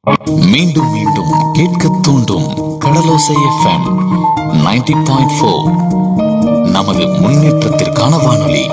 மீண்டும் மீண்டும் கேட்க தூண்டும் கடலோசை எஃப்எம் 90.4 பாயிண்ட் ஃபோர் நமது முன்னேற்றத்திற்கான வானொலி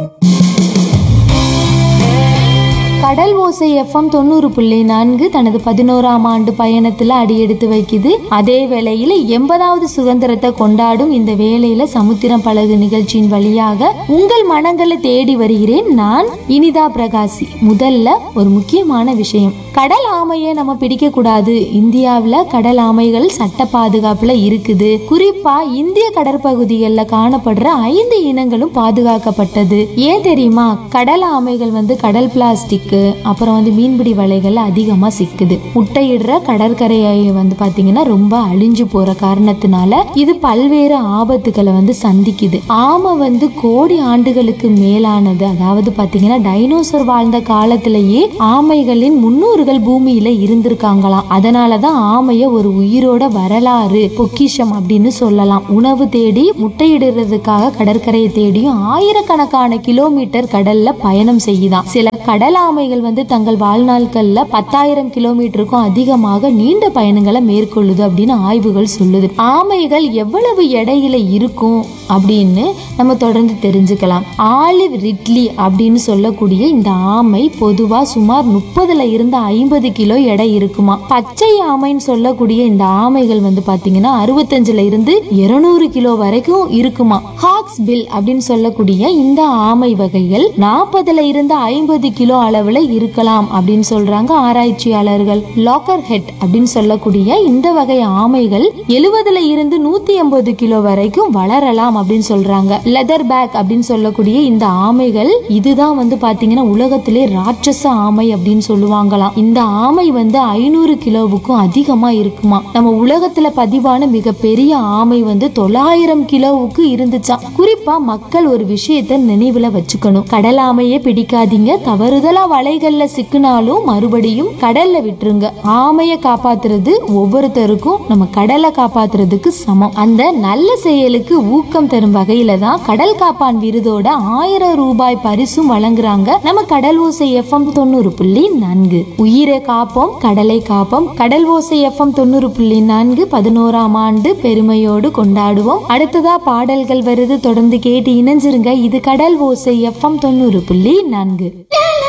கடல் ஓசை எஃப்எம் தொண்ணூறு புள்ளி நான்கு தனது பதினோராம் ஆண்டு பயணத்துல அடியெடுத்து வைக்குது அதே வேளையில எண்பதாவது சுதந்திரத்தை கொண்டாடும் இந்த வேளையில சமுத்திரம் பழகு நிகழ்ச்சியின் வழியாக உங்கள் மனங்களை தேடி வருகிறேன் நான் இனிதா பிரகாசி முதல்ல ஒரு முக்கியமான விஷயம் கடல் ஆமையை நம்ம பிடிக்க கூடாது இந்தியாவுல கடல் ஆமைகள் சட்ட பாதுகாப்புல இருக்குது குறிப்பா இந்திய கடற்பகுதிகளில் காணப்படுற ஐந்து இனங்களும் பாதுகாக்கப்பட்டது ஏன் தெரியுமா கடல் ஆமைகள் வந்து கடல் பிளாஸ்டிக் அப்புறம் வந்து மீன்பிடி வலைகள் அதிகமா சிக்குது முட்டையிடுற கடற்கரையை வந்து பாத்தீங்கன்னா ரொம்ப அழிஞ்சு போற காரணத்தினால இது பல்வேறு ஆபத்துகளை வந்து சந்திக்குது ஆமை வந்து கோடி ஆண்டுகளுக்கு மேலானது அதாவது பாத்தீங்கன்னா டைனோசர் வாழ்ந்த காலத்திலேயே ஆமைகளின் முன்னோர்கள் பூமியில இருந்திருக்காங்களாம் அதனாலதான் ஆமைய ஒரு உயிரோட வரலாறு பொக்கிஷம் அப்படின்னு சொல்லலாம் உணவு தேடி முட்டையிடுறதுக்காக கடற்கரையை தேடியும் ஆயிரக்கணக்கான கிலோமீட்டர் கடல்ல பயணம் செய்யுதாம் சில கடல் ஆமைகள் வந்து தங்கள் வாழ்நாட்கள்ல பத்தாயிரம் கிலோமீட்டருக்கும் அதிகமாக நீண்ட பயணங்களை மேற்கொள்ளுது அப்படின்னு ஆய்வுகள் சொல்லுது ஆமைகள் எவ்வளவு எடையில இருக்கும் அப்படின்னு நம்ம தொடர்ந்து தெரிஞ்சுக்கலாம் ஆலிவ் ரிட்லி அப்படின்னு சொல்லக்கூடிய இந்த ஆமை பொதுவா சுமார் முப்பதுல இருந்து ஐம்பது கிலோ எடை இருக்குமா பச்சை ஆமைன்னு சொல்லக்கூடிய இந்த ஆமைகள் வந்து பாத்தீங்கன்னா அறுபத்தஞ்சுல இருந்து இருநூறு கிலோ வரைக்கும் இருக்குமா ஹாக்ஸ் பில் அப்படின்னு சொல்லக்கூடிய இந்த ஆமை வகைகள் நாற்பதுல இருந்து ஐம்பது கிலோ அளவுல இருக்கலாம் அப்படின்னு சொல்றாங்க ஆராய்ச்சியாளர்கள் லாக்கர் ஹெட் அப்படின்னு சொல்லக்கூடிய இந்த வகை ஆமைகள் எழுபதுல இருந்து நூத்தி எண்பது கிலோ வரைக்கும் வளரலாம் அப்படின்னு சொல்றாங்க லெதர் பேக் அப்படின்னு சொல்லக்கூடிய இந்த ஆமைகள் இதுதான் வந்து பாத்தீங்கன்னா உலகத்திலே ராட்சச ஆமை அப்படின்னு சொல்லுவாங்களாம் இந்த ஆமை வந்து ஐநூறு கிலோவுக்கும் அதிகமா இருக்குமா நம்ம உலகத்துல பதிவான மிகப்பெரிய ஆமை வந்து தொள்ளாயிரம் கிலோவுக்கு இருந்துச்சாம் குறிப்பா மக்கள் ஒரு விஷயத்த நினைவுல வச்சுக்கணும் கடல் ஆமையே பிடிக்காதீங்க தவறுதலா வலைகள்ல சிக்கினாலும் மறுபடியும் கடல்ல விட்டுருங்க ஆமைய காப்பாத்துறது ஒவ்வொருத்தருக்கும் நம்ம கடலை காப்பாத்துறதுக்கு சமம் அந்த நல்ல செயலுக்கு ஊக்கம் தரும் வகையில தான் கடல் காப்பான் விருதோட ஆயிரம் ரூபாய் பரிசும் வழங்குறாங்க நம்ம கடல் ஓசை எஃப்எம் தொண்ணூறு புள்ளி நான்கு உயிரை காப்போம் கடலை காப்போம் கடல் ஓசை எஃப்எம் தொண்ணூறு புள்ளி நான்கு பதினோராம் ஆண்டு பெருமையோடு கொண்டாடுவோம் அடுத்ததா பாடல்கள் வருது தொடர்ந்து கேட்டு இணைஞ்சிருங்க இது கடல் ஓசை எஃப்எம் தொண்ணூறு புள்ளி நான்கு